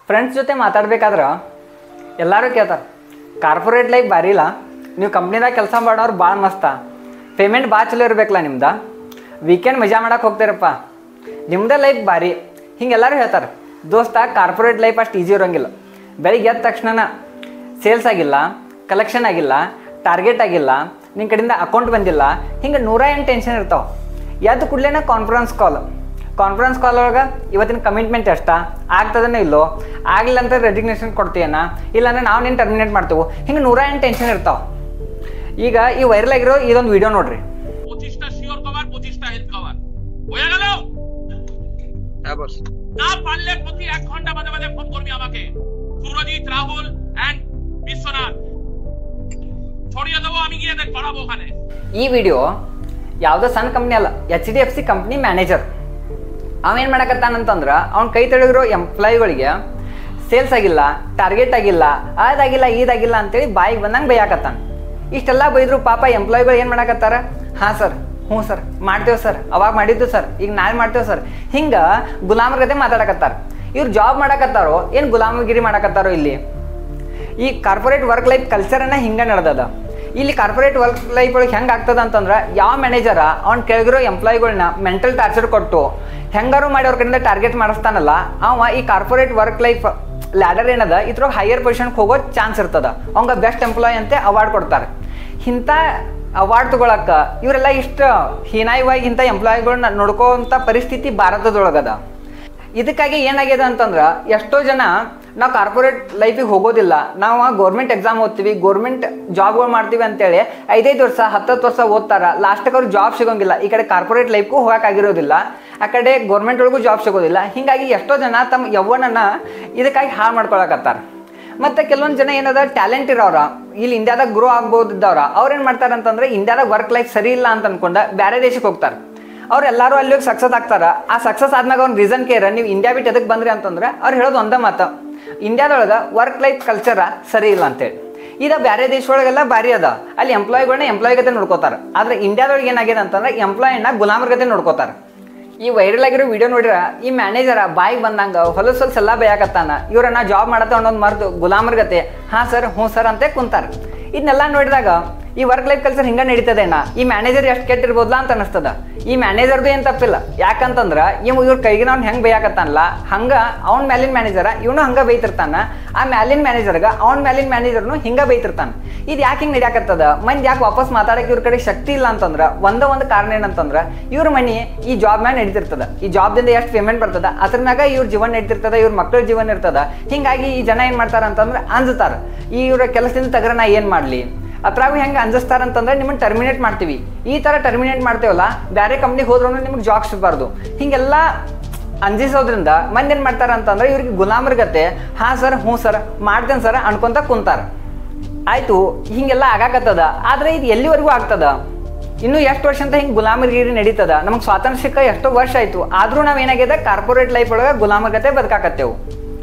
friends ಜೊತೆ ಮಾತಾಡ್ಬೇಕಾದ್ರೆ ಎಲ್ಲರೂ ಕೇಳ್ತಾರೆ ಕಾರ್ಪೊರೇಟ್ ಲೈಫ್ ಭಾರಿ ಇಲ್ಲ ನೀವು ಕಂಪ್ನಿದಾಗ ಕೆಲಸ ಮಾಡೋರು ಭಾಳ ಮಸ್ತ ಪೇಮೆಂಟ್ ಭಾಳ ಚಲೋ ಇರಬೇಕಲ್ಲ ನಿಮ್ದು ವೀಕೆಂಡ್ ಮಜಾ ಮಾಡಕ್ಕೆ ಹೋಗ್ತೀರಪ್ಪ ನಿಮ್ಮದೇ ಲೈಫ್ ಭಾರಿ ಹಿಂಗೆ ಎಲ್ಲರೂ ಹೇಳ್ತಾರೆ ದೋಸ್ತ ಕಾರ್ಪೊರೇಟ್ ಲೈಫ್ ಅಷ್ಟು ಈಸಿ ಇರೋಂಗಿಲ್ಲ ಬೆಳಿಗ್ಗೆ ಎದ್ದ ತಕ್ಷಣ ಸೇಲ್ಸ್ ಆಗಿಲ್ಲ ಕಲೆಕ್ಷನ್ ಆಗಿಲ್ಲ ಟಾರ್ಗೆಟ್ ಆಗಿಲ್ಲ ನಿನ್ನ ಕಡೆಯಿಂದ ಅಕೌಂಟ್ ಬಂದಿಲ್ಲ ಹಿಂಗೆ ನೂರ ಎಂಟು ಟೆನ್ಷನ್ ಇರ್ತಾವೆ ಎದ್ದು ಕೂಡಲೇ ಕಾನ್ಫರೆನ್ಸ್ ಕಾಲ್ ಕಾನ್ಫರೆನ್ಸ್ ಕಾಲ್ ಒಳಗೆ ಇವತ್ತಿನ ಕಮಿಟ್ಮೆಂಟ್ ಎಷ್ಟ ಆಗ್ತದನೋ ಇಲ್ಲೋ ಆಗಲಿಲ್ಲ ಅಂತ ರೆಸಿಗ್ನೇಷನ್ ಕೊಡ್ತೀಯನ ಇಲ್ಲಾಂದ್ರೆ ನಾವು ನೀನು ಟರ್ಮಿನೇಟ್ ಮಾಡ್ತೇವೆ ಹಿಂಗೆ ನೂರ ಎಂಟು ಟೆನ್ಷನ್ ಇರ್ತಾವೆ ಈಗ ಈ ವೈರಲ್ ಆಗಿರೋ ಇದೊಂದು ವಿಡಿಯೋ ನೋಡ್ರಿ পঁচিশটা শিওর কভার পঁচিশটা হেলথ কভার হয়ে গেল হ্যাঁ বস না পারলে প্রতি এক ঘন্টা বাদে বাদে ফোন করবি আমাকে সুরজিৎ রাহুল অ্যান্ড বিশ্বনাথ ছড়িয়ে দেবো আমি গিয়ে দেখ করাবো ওখানে ಈ ವಿಡಿಯೋ ಯಾವುದೋ ಸಣ್ಣ ಕಂಪ್ನಿ ಅಲ್ಲ H D F C company manager ಅವೇನು ಮಾಡಕತ್ತಾನಂತಂದ್ರೆ ಅವ್ನ ಕೈ ತೊಡಗಿರೋ ಎಂಪ್ಲಾಯಿಗಳಿಗೆ ಸೇಲ್ಸ್ ಆಗಿಲ್ಲ ಟಾರ್ಗೆಟ್ ಆಗಿಲ್ಲ ಅದಾಗಿಲ್ಲ ಇದಾಗಿಲ್ಲ ಅಂತೇಳಿ ಬಾಯಿಗೆ ಬಂದಂಗೆ ಬೈಯಾಕತ್ತಾನ ಇಷ್ಟೆಲ್ಲ ಬೈದ್ರು ಪಾಪ ಎಂಪ್ಲಾಯಿಗಳು ಏನು ಮಾಡಕತ್ತಾರ ಹಾಂ ಸರ್ ಹ್ಞೂ ಸರ್ ಮಾಡ್ತೇವೆ ಸರ್ ಅವಾಗ ಮಾಡಿದ್ದು ಸರ್ ಈಗ ನಾಳೆ ಮಾಡ್ತೇವೆ ಸರ್ ಹಿಂಗೆ ಗುಲಾಮರ ಗತೆ ಮಾತಾಡಕತ್ತಾರ ಇವ್ರು ಜಾಬ್ ಮಾಡಕತ್ತಾರೋ ಏನು ಗುಲಾಮಗಿರಿ ಮಾಡಕತ್ತಾರೋ ಇಲ್ಲಿ ಈ ಕಾರ್ಪೊರೇಟ್ ವರ್ಕ್ ಲೈಫ್ ಕಲ್ಚರನ್ನ ಹಿಂಗೆ ನಡೆದದ ಇಲ್ಲಿ ಕಾರ್ಪೊರೇಟ್ ವರ್ಕ್ ಲೈಫ್ ಒಳಗೆ ಹೆಂಗೆ ಆಗ್ತದ ಅಂತಂದ್ರೆ ಯಾವ ಮ್ಯಾನೇಜರ ಅವ್ನು ಕೆಳಗಿರೋ ಎಂಪ್ಲಾಯಿಗಳನ್ನ ಮೆಂಟಲ್ ಟಾರ್ಚರ್ ಕೊಟ್ಟು ಹೆಂಗಾರು ಮಾಡಿ ಅವ್ರ ಕಡೆಯಿಂದ ಟಾರ್ಗೆಟ್ ಮಾಡಿಸ್ತಾನಲ್ಲ ಅವ ಈ ಕಾರ್ಪೊರೇಟ್ ವರ್ಕ್ ಲೈಫ್ ಲ್ಯಾಡರ್ ಏನದ ಇದ್ರೊಳಗೆ ಹೈಯರ್ ಪೊಸಿಷನ್ಗೆ ಹೋಗೋ ಚಾನ್ಸ್ ಇರ್ತದ ಅವಂಗ ಬೆಸ್ಟ್ ಎಂಪ್ಲಾಯ್ ಅಂತ ಅವಾರ್ಡ್ ಕೊಡ್ತಾರೆ ಇಂಥ ಅವಾರ್ಡ್ ತಗೊಳಕ್ಕೆ ಇವರೆಲ್ಲ ಇಷ್ಟು ಹೀನಾಯವಾಗಿ ಇಂಥ ಎಂಪ್ಲಾಯಿಗಳನ್ನ ನೋಡ್ಕೋವಂಥ ಪರಿಸ್ಥಿತಿ ಭಾರತದೊಳಗದ ಇದಕ್ಕಾಗಿ ಏನಾಗಿದೆ ಅಂತಂದ್ರೆ ಎಷ್ಟೋ ಜನ ನಾವು ಕಾರ್ಪೊರೇಟ್ ಲೈಫಿಗೆ ಹೋಗೋದಿಲ್ಲ ನಾವು ಗೌರ್ಮೆಂಟ್ ಎಕ್ಸಾಮ್ ಓದ್ತೀವಿ ಗೌರ್ಮೆಂಟ್ ಜಾಬ್ಗಳು ಮಾಡ್ತೀವಿ ಅಂತೇಳಿ ಐದೈದು ವರ್ಷ ಹತ್ತತ್ತು ವರ್ಷ ಓದ್ತಾರ ಲಾಸ್ಟಿಗೆ ಅವ್ರು ಜಾಬ್ ಸಿಗೋಂಗಿಲ್ಲ ಈ ಕಡೆ ಕಾರ್ಪೊರೇಟ್ ಲೈಫ್ಗೂ ಹೋಗೋಕ್ಕಾಗಿರೋದಿಲ್ಲ ಆ ಕಡೆ ಗೌರ್ಮೆಂಟ್ ಒಳಗೂ ಜಾಬ್ ಸಿಗೋದಿಲ್ಲ ಹೀಗಾಗಿ ಎಷ್ಟೋ ಜನ ತಮ್ಮ ಯೌವನನ ಇದಕ್ಕಾಗಿ ಹಾಳು ಮಾಡ್ಕೊಳಕತ್ತಾರ ಮತ್ತೆ ಕೆಲವೊಂದು ಜನ ಏನದ ಟ್ಯಾಲೆಂಟ್ ಇರೋರ ಇಲ್ಲಿ ಇಂಡಿಯಾದಾಗ ಗ್ರೋ ಆಗ್ಬೋದಿದ್ದವ್ರ ಅವ್ರು ಏನು ಮಾಡ್ತಾರೆ ಅಂತಂದ್ರೆ ಇಂಡಿಯಾದಾಗ ವರ್ಕ್ ಲೈಫ್ ಸರಿ ಇಲ್ಲ ಅಂತ ಅನ್ಕೊಂಡ ಬೇರೆ ದೇಶಕ್ಕೆ ಹೋಗ್ತಾರೆ ಅವ್ರು ಎಲ್ಲರೂ ಅಲ್ಲಿ ಹೋಗಿ ಸಕ್ಸಸ್ ಆಗ್ತಾರ ಆ ಸಕ್ಸಸ್ ಆದ್ಮೇಲೆ ಅವ್ನ ರೀಸನ್ ಕೇರ್ ನೀವು ಇಂಡಿಯಾ ಬಿಟ್ಟು ಎದಕ್ಕೆ ಬಂದ್ರಿ ಅಂತಂದ್ರೆ ಅವ್ರು ಹೇಳೋದು ಒಂದೇ ಮಾತು ಇಂಡಿಯಾದೊಳಗೆ ವರ್ಕ್ ಲೈಫ್ ಕಲ್ಚರ ಸರಿ ಇಲ್ಲ ಅಂತೇಳಿ ಇದು ಬೇರೆ ದೇಶದೊಳಗೆಲ್ಲ ಭಾರಿ ಅದ ಅಲ್ಲಿ ಎಂಪ್ಲಾಯಿಗಳನ್ನ ಎಂಪ್ಲಾಯ್ ಗತೆ ನೋಡ್ಕೋತಾರೆ ಆದ್ರೆ ಇಂಡಿಯಾದೊಳಗೆ ಏನಾಗಿದೆ ಅಂತಂದ್ರೆ ಎಂಪ್ಲಾಯಿನ ಗುಲಾಮರ ಗತೆ ನೋಡ್ಕೋತಾರೆ ಈ ವೈರಲ್ ಆಗಿರೋ ವಿಡಿಯೋ ನೋಡಿರ ಈ ಮ್ಯಾನೇಜರ ಬಾಯಿಗೆ ಬಂದಂಗ ಹೊಲಸ್ ಹೊಲಸ್ ಎಲ್ಲ ಬೈಯಾಕತ್ತಾನ ಇವ್ರನ್ನ ಜಾಬ್ ಮಾಡತ್ತ ಅನ್ನೋದು ಮರ್ದು ಗುಲಾಮರ ಗತೆ ಹಾ ಸರ್ ಹ್ಞೂ ಸರ್ ಅಂತ ಕುಂತಾರ ಇದನ್ನೆಲ್ಲ ನೋಡಿದಾಗ ಈ ವರ್ಕ್ ಲೈಫ್ ಕಲ್ಚರ್ ಹಿಂಗ ನಡೀತದೇನ ಈ ಮ್ಯಾನೇಜರ್ ಎಷ್ಟು ಕೆಟ್ಟಿರ್ಬೋದ್ಲ ಅಂತ ಅನಿಸ್ತದ ಈ ಮ್ಯಾನೇಜರ್ದು ಏನ್ ತಪ್ಪಿಲ್ಲ ಯಾಕಂತಂದ್ರ ಇವ್ ಇವ್ರ ಕೈಗಿನ ಅವ್ನು ಹೆಂಗ್ ಬೈಯಾಕತ್ತಾನಲ್ಲ ಹಂಗ ಅವ್ನ ಮ್ಯಾಲಿನ ಮ್ಯಾನೇಜರ ಇವನು ಹಂಗ ಬೈತಿರ್ತಾನ ಆ ಮ್ಯಾಲಿನ ಮ್ಯಾನೇಜರ್ಗ ಅವ್ನ ಮ್ಯಾಲಿನ ಮ್ಯಾನೇಜರ್ನು ಹಿಂಗ ಬೈತಿರ್ತಾನ ಇದು ಯಾಕೆ ಹಿಂಗೆ ನಡೆಯಾಕತ್ತದ ಮಂದಿ ಯಾಕೆ ವಾಪಸ್ ಮಾತಾಡಕ್ಕೆ ಇವ್ರ ಕಡೆ ಶಕ್ತಿ ಇಲ್ಲ ಅಂತಂದ್ರ ಒಂದ ಒಂದು ಕಾರಣ ಏನಂತಂದ್ರ ಇವ್ರ ಮನಿ ಈ ಜಾಬ್ ಮ್ಯಾಗ ನಡೀತಿರ್ತದ ಈ ಜಾಬ್ದಿಂದ ಎಷ್ಟು ಪೇಮೆಂಟ್ ಬರ್ತದ ಅದ್ರ ಮ್ಯಾಗ ಇವ್ರ ಜೀವನ ನಡೀತಿರ್ತದ ಇವ್ರ ಮಕ್ಕಳ ಜೀವನ ಇರ್ತದ ಹಿಂಗಾಗಿ ಈ ಜನ ಏನ್ ಮಾಡ್ತಾರ ಅಂತಂದ್ರ ಅಂಜತಾರ ಈ ಇವ್ರ ಕೆಲಸದಿಂದ ತಗರ ನಾ ಏನ್ ಮಾಡ್ಲಿ ಅದ್ರಾಗ ಹೆಂಗೆ ಅಂಜಿಸ್ತಾರ ಅಂತಂದ್ರೆ ನಿಮ್ಮನ್ನ ಟರ್ಮಿನೇಟ್ ಮಾಡ್ತೀವಿ ಈ ತರ ಟರ್ಮಿನೇಟ್ ಮಾಡ್ತೇವಲ್ಲ ಬೇರೆ ಕಂಪ್ನಿಗೆ ಹೋದ್ರೂ ನಿಮ್ಗೆ ಜಾಬ್ ಸಿಗಬಾರ್ದು ಹಿಂಗೆಲ್ಲ ಅಂಜಿಸೋದ್ರಿಂದ ಮಂದಿ ಏನು ಮಾಡ್ತಾರ ಅಂತಂದ್ರೆ ಇವ್ರಿಗೆ ಗುಲಾಮರ ಗತೆ ಹಾಂ ಸರ್ ಹ್ಞೂ ಸರ್ ಮಾಡ್ತೇನೆ ಸರ್ ಅನ್ಕೊಂತ ಕುಂತಾರ ಆಯ್ತು ಹಿಂಗೆಲ್ಲ ಆಗಾಕತ್ತದ ಆದ್ರೆ ಇದು ಎಲ್ಲಿವರೆಗೂ ಆಗ್ತದ ಇನ್ನು ಎಷ್ಟು ವರ್ಷ ಅಂತ ಹಿಂಗೆ ಗುಲಾಮಗಿರಿ ನಡೀತದ ನಮಗೆ ಸ್ವಾತಂತ್ರ್ಯ ಸಿಕ್ಕ ಎಷ್ಟೋ ವರ್ಷ ಆಯ್ತು ಆದ್ರೂ ನಾವ್ ಏನಾಗಿದೆ ಕಾರ್ಪೊರೇಟ್ ಲೈಫ್ ಒಳಗೆ ಗುಲಾಮರ ಗತೆ ಬದುಕಾಕತ್ತೇವು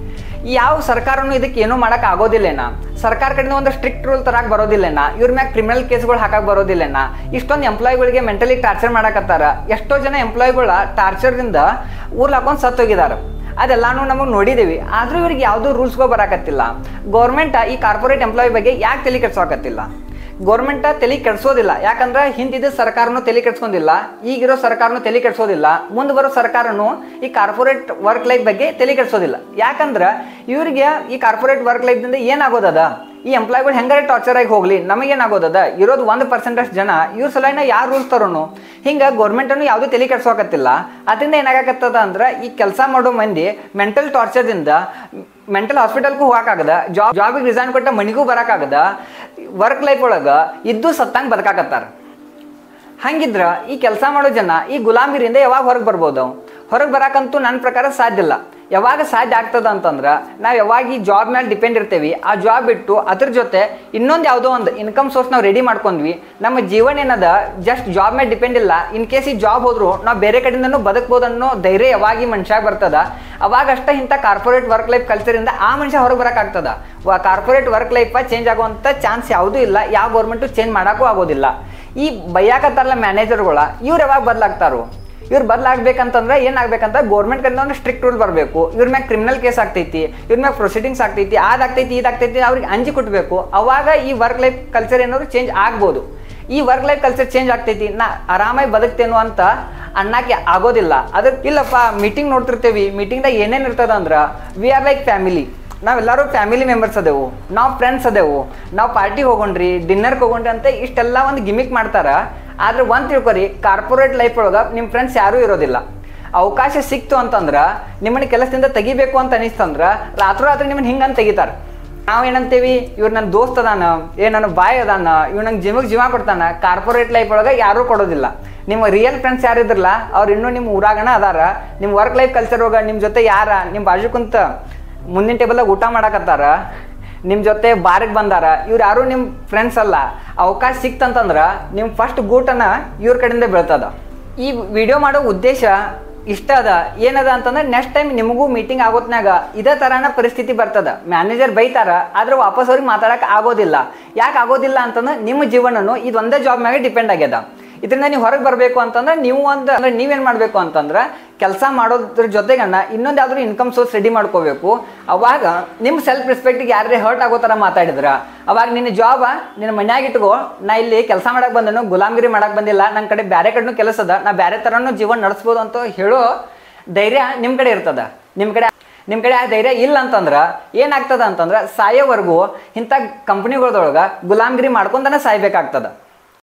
ಯಾವ ಸರ್ಕಾರನು ಇದಕ್ಕೆ ಏನೂ ಮಾಡಕ್ ಆಗೋದಿಲ್ಲೇನ ಸರ್ಕಾರ ಕಡೆಯಿಂದ ಒಂದು ಸ್ಟ್ರಿಕ್ಟ್ ರೂಲ್ ತರಕ್ ಬರೋದಿಲ್ಲೇನ ಇವ್ರ ಮ್ಯಾಗ ಕ್ರಿಮಿನಲ್ ಕೇಸ್ಗಳು ಹಾಕಕ್ ಬರೋದಿಲ್ಲೇನ ಇಷ್ಟೊಂದು ಎಂಪ್ಲಾಯಿಗಳಿಗೆ ಮೆಂಟಲಿ ಟಾರ್ಚರ್ ಮಾಡಕತ್ತಾರ ಎಷ್ಟೋ ಜನ ಎಂಪ್ಲಾಯಿಗಳ ಟಾರ್ಚರ್ದಿಂದ ಊರ್ಲ್ ಹಾಕೊಂಡು ಸತ್ತೋಗಿದಾರ ಅದೆಲ್ಲಾನು ನಮಗೆ ನೋಡಿದ್ದೀವಿ ಆದ್ರೂ ಇವ್ರಿಗೆ ಯಾವುದೂ ರೂಲ್ಸ್ಗಳು ಬರಾಕತ್ತಿಲ್ಲ ಗೌರ್ಮೆಂಟ್ ಈ ಕಾರ್ಪೊರೇಟ್ ಎಂಪ್ಲಾಯ್ ಬಗ್ಗೆ ಯಾಕೆ ತಲೆ ಕೆಡ್ಸೋಕತ್ತಿಲ್ಲ ಗೌರ್ಮೆಂಟ್ ತಲೆ ಕೆಡ್ಸೋದಿಲ್ಲ ಯಾಕಂದ್ರೆ ಹಿಂದಿದ್ದ ಸರ್ಕಾರನು ತಲೆ ಕೆಡ್ಸ್ಕೊಂಡಿಲ್ಲ ಈಗಿರೋ ಸರ್ಕಾರನು ತಲೆ ಕೆಡ್ಸೋದಿಲ್ಲ ಮುಂದೆ ಬರೋ ಸರ್ಕಾರನು ಈ ಕಾರ್ಪೊರೇಟ್ ವರ್ಕ್ ಲೈಫ್ ಬಗ್ಗೆ ತಲೆ ಕೆಡ್ಸೋದಿಲ್ಲ ಯಾಕಂದ್ರೆ ಇವ್ರಿಗೆ ಈ ಕಾರ್ಪೊರೇಟ್ ವರ್ಕ್ ಲೈಫ್ದಿಂದ ಏನಾಗೋದದ ಈ ಎಂಪ್ಲಾಯ್ಗಳು ಹೆಂಗಾರೆ ಟಾರ್ಚರ್ ಆಗಿ ಹೋಗ್ಲಿ ನಮಗೇನಾಗೋದದ ಇರೋದು ಒಂದು ಪರ್ಸೆಂಟಷ್ಟು ಜನ ಇವ್ರ ಸಲಹಿನ ಯಾರು ರೂಲ್ಸ್ ತರೋನು ಹಿಂಗೆ ಗೌರ್ಮೆಂಟನ್ನು ಯಾವುದೂ ತಲೆ ಕೆಡ್ಸೋಕತ್ತಿಲ್ಲ ಅದರಿಂದ ಏನಾಗತ್ತದ ಅಂದ್ರೆ ಈ ಕೆಲಸ ಮಾಡೋ ಮಂದಿ ಮೆಂಟಲ್ ಟಾರ್ಚರ್ದಿಂದ ಮೆಂಟಲ್ ಹಾಸ್ಪಿಟಲ್ಗೂ ಹೋಗಕ್ಕಾಗದ ಜಾಬ್ ಜಾಬಿಗೆ ರಿಸೈನ್ ಕೊಟ್ಟ ಮನಿಗೂ ಬರೋಕ್ಕಾಗದ ವರ್ಕ್ ಲೈಫ್ ಒಳಗೆ ಇದ್ದು ಸತ್ತಂಗೆ ಬದುಕಾಕತ್ತಾರ ಹಂಗಿದ್ರ ಈ ಕೆಲಸ ಮಾಡೋ ಜನ ಈ ಗುಲಾಮಿರಿಂದ ಯಾವಾಗ ಹೊರಗೆ ಬರ್ಬೋದು ಹೊರಗೆ ಬರಾಕಂತೂ ನನ್ನ ಪ್ರಕಾರ ಸಾಧ್ಯ ಇಲ್ಲ ಯಾವಾಗ ಸಾಧ್ಯ ಆಗ್ತದ ಅಂತಂದ್ರೆ ನಾವು ಯಾವಾಗ ಈ ಜಾಬ್ ಮೇಲೆ ಡಿಪೆಂಡ್ ಇರ್ತೀವಿ ಆ ಜಾಬ್ ಬಿಟ್ಟು ಅದ್ರ ಜೊತೆ ಇನ್ನೊಂದು ಯಾವುದೋ ಒಂದು ಇನ್ಕಮ್ ಸೋರ್ಸ್ ನಾವು ರೆಡಿ ಮಾಡ್ಕೊಂಡ್ವಿ ನಮ್ಮ ಜೀವನ ಏನದ ಜಸ್ಟ್ ಜಾಬ್ ಮೇಲೆ ಡಿಪೆಂಡ್ ಇಲ್ಲ ಇನ್ ಕೇಸ್ ಈ ಜಾಬ್ ಹೋದ್ರು ನಾವು ಬೇರೆ ಕಡೆಯಿಂದನೂ ಬದುಕ್ಬೋದು ಅನ್ನೋ ಧೈರ್ಯ ಯಾವಾಗ ಈ ಮನುಷ್ಯ ಬರ್ತದ ಅವಾಗ ಅಷ್ಟೇ ಇಂಥ ಕಾರ್ಪೊರೇಟ್ ವರ್ಕ್ ಲೈಫ್ ಕಲ್ಚರಿಂದ ಆ ಮನುಷ್ಯ ಹೊರಗೆ ಬರೋಕ್ಕಾಗ್ತದ ಕಾರ್ಪೊರೇಟ್ ವರ್ಕ್ ಲೈಫ್ ಚೇಂಜ್ ಆಗುವಂಥ ಚಾನ್ಸ್ ಯಾವುದೂ ಇಲ್ಲ ಯಾವ ಗೌರ್ಮೆಂಟು ಚೇಂಜ್ ಮಾಡೋಕ್ಕೂ ಆಗೋದಿಲ್ಲ ಈ ಬೈಯಾಕತ್ತಾರಲ್ಲ ಮ್ಯಾನೇಜರ್ಗಳ ಇವ್ರು ಯಾವಾಗ ಬದಲಾಗ್ತಾರೋ ಇವ್ರು ಬದಲಾಗಬೇಕಂತಂದ್ರೆ ಏನಾಗಬೇಕಂತ ಗೌರ್ಮೆಂಟ್ ಕಡೆಯಿಂದ ಒಂದು ಸ್ಟ್ರಿಕ್ಟ್ ರೂಲ್ ಬರಬೇಕು ಇವ್ರ ಮ್ಯಾಗ ಕ್ರಿಮಿನಲ್ ಕೇಸ್ ಆಗ್ತೈತಿ ಇವ್ರ ಮ್ಯಾಗ ಪ್ರೊಸೀಡಿಂಗ್ಸ್ ಆಗ್ತೈತಿ ಅದಾಗ್ತೈತಿ ಇದಾಗ್ತೈತಿ ಅವ್ರಿಗೆ ಅಂಜಿ ಕೊಟ್ಟಬೇಕು ಅವಾಗ ಈ ವರ್ಕ್ ಲೈಫ್ ಕಲ್ಚರ್ ಏನಾದ್ರು ಚೇಂಜ್ ಆಗ್ಬೋದು ಈ ವರ್ಕ್ ಲೈಫ್ ಕಲ್ಚರ್ ಚೇಂಜ್ ಆಗ್ತೈತಿ ನಾ ಆರಾಮಾಗಿ ಬದುಕ್ತೇನು ಅಂತ ಅನ್ನಕ್ಕೆ ಆಗೋದಿಲ್ಲ ಅದಕ್ಕೆ ಇಲ್ಲಪ್ಪ ಮೀಟಿಂಗ್ ನೋಡ್ತಿರ್ತೀವಿ ಮೀಟಿಂಗ್ದಾಗ ಏನೇನು ಇರ್ತದ ಅಂದ್ರೆ ವಿ ಆರ್ ಲೈಕ್ ಫ್ಯಾಮಿಲಿ ನಾವೆಲ್ಲರೂ ಫ್ಯಾಮಿಲಿ ಮೆಂಬರ್ಸ್ ಅದೇವು ನಾವು ಫ್ರೆಂಡ್ಸ್ ಅದೇವು ನಾವು ಪಾರ್ಟಿಗೆ ಹೋಗೋಣ್ರಿ ಡಿನ್ನರ್ಗೆ ಹೋಗೋಣ್ರಿ ಅಂತ ಇಷ್ಟೆಲ್ಲ ಒಂದು ಗಿಮಿಕ್ ಮಾಡ್ತಾರ ಆದ್ರೆ ಒಂದು ತಿಳ್ಕೊರಿ ಕಾರ್ಪೊರೇಟ್ ಲೈಫ್ ಒಳಗೆ ನಿಮ್ಮ ಫ್ರೆಂಡ್ಸ್ ಯಾರೂ ಇರೋದಿಲ್ಲ ಅವಕಾಶ ಸಿಕ್ತು ಅಂತಂದ್ರೆ ನಿಮ್ಮನ್ನ ಕೆಲಸದಿಂದ ತೆಗಿಬೇಕು ಅಂತ ಅನಿಸ್ತಂದ್ರೆ ರಾತ್ರೋರಾತ್ರಿ ನಿಮ್ಮನ್ನ ಹಿಂಗಂತ ತೆಗಿತಾರೆ ನಾವು ಏನಂತೀವಿ ಇವ್ರು ನನ್ನ ದೋಸ್ತ್ ಅದಾನ ಏ ನನ್ನ ಬಾಯ್ ಅದಾನ ಇವ್ ನಂಗೆ ಜಿಮಿಗೆ ಜೀವ ಕೊಡ್ತಾನ ಕಾರ್ಪೊರೇಟ್ ಲೈಫ್ ಒಳಗೆ ಯಾರೂ ಕೊಡೋದಿಲ್ಲ ನಿಮ್ಮ ರಿಯಲ್ ಫ್ರೆಂಡ್ಸ್ ಯಾರು ಇದ್ರಲ್ಲ ಅವ್ರು ಇನ್ನೂ ನಿಮ್ಮ ಊರಾಗನ ಅದಾರ ನಿಮ್ಮ ವರ್ಕ್ ಲೈಫ್ ಕಲ್ಚರ್ ಒಳಗೆ ನಿಮ್ಮ ಜೊತೆ ಯಾರ ನಿಮ್ಮ ಬಾಜು ಕುಂತ ಮುಂದಿನ ಟೇಬಲ್ದಾಗ ಊಟ ಮಾಡಕತ್ತಾರ ನಿಮ್ಮ ಜೊತೆ ಬಾರಿಗೆ ಬಂದಾರ ಇವ್ರು ಯಾರು ನಿಮ್ಮ ಫ್ರೆಂಡ್ಸ್ ಅಲ್ಲ ಅವಕಾಶ ಸಿಕ್ತಂತಂದ್ರೆ ನಿಮ್ಮ ಫಸ್ಟ್ ಗೂಟನ ಇವ್ರ ಕಡೆಯಿಂದ ಬೀಳ್ತದ ಈ ವಿಡಿಯೋ ಮಾಡೋ ಉದ್ದೇಶ ಇಷ್ಟ ಅದ ಏನದ ಅಂತಂದ್ರೆ ನೆಕ್ಸ್ಟ್ ಟೈಮ್ ನಿಮಗೂ ಮೀಟಿಂಗ್ ಆಗೋತ್ನಾಗ ಇದೇ ತರನ ಪರಿಸ್ಥಿತಿ ಬರ್ತದ ಮ್ಯಾನೇಜರ್ ಬೈತಾರ ಆದ್ರೆ ವಾಪಸ್ ಅವ್ರಿಗೆ ಮಾತಾಡಕ್ ಆಗೋದಿಲ್ಲ ಯಾಕೆ ಆಗೋದಿಲ್ಲ ಅಂತಂದ್ರೆ ನಿಮ್ಮ ಜೀವನನು ಇದೊಂದೇ ಜಾಬ್ ಮ್ಯಾಗೆ ಡಿಪೆಂಡ್ ಆಗ್ಯದ ಇದರಿಂದ ನೀವು ಹೊರಗೆ ಬರಬೇಕು ಅಂತಂದ್ರೆ ನೀವು ಒಂದು ಅಂದ್ರೆ ನೀವೇನು ಮಾಡಬೇಕು ಅಂತಂದ್ರೆ ಕೆಲಸ ಮಾಡೋದ್ರ ಜೊತೆಗನ್ನ ಇನ್ನೊಂದು ಯಾವ್ದಾದ್ರು ಇನ್ಕಮ್ ಸೋರ್ಸ್ ರೆಡಿ ಮಾಡ್ಕೋಬೇಕು ಅವಾಗ ನಿಮ್ಮ ಸೆಲ್ಫ್ ರೆಸ್ಪೆಕ್ಟಿಗೆ ಯಾರೇ ಹರ್ಟ್ ಆಗೋ ಥರ ಮಾತಾಡಿದ್ರ ಅವಾಗ ನಿನ್ನ ಜಾಬ ನಿನ್ನ ಮನ್ಯಾಗ ಇಟ್ಕೋ ನಾ ಇಲ್ಲಿ ಕೆಲಸ ಮಾಡಕ್ ಬಂದನು ಗುಲಾಮ್ಗಿರಿ ಮಾಡಕ್ ಬಂದಿಲ್ಲ ನನ್ನ ಕಡೆ ಬೇರೆ ಕಡೆನೂ ಕೆಲಸ ಅದ ನಾ ಬೇರೆ ಥರನೂ ಜೀವನ ನಡೆಸ್ಬೋದು ಅಂತ ಹೇಳೋ ಧೈರ್ಯ ನಿಮ್ಮ ಕಡೆ ಇರ್ತದ ನಿಮ್ಮ ಕಡೆ ನಿಮ್ಮ ಕಡೆ ಆ ಧೈರ್ಯ ಇಲ್ಲ ಅಂತಂದ್ರೆ ಏನಾಗ್ತದ ಅಂತಂದ್ರೆ ಸಾಯೋವರೆಗೂ ಇಂಥ ಕಂಪ್ನಿಗಳ್ದೊಳಗೆ ಗುಲಾಮ್ಗಿರಿ ಮಾಡ್ಕೊಂತಾನೆ ಸಾಯ್ಬೇಕಾಗ್ತದ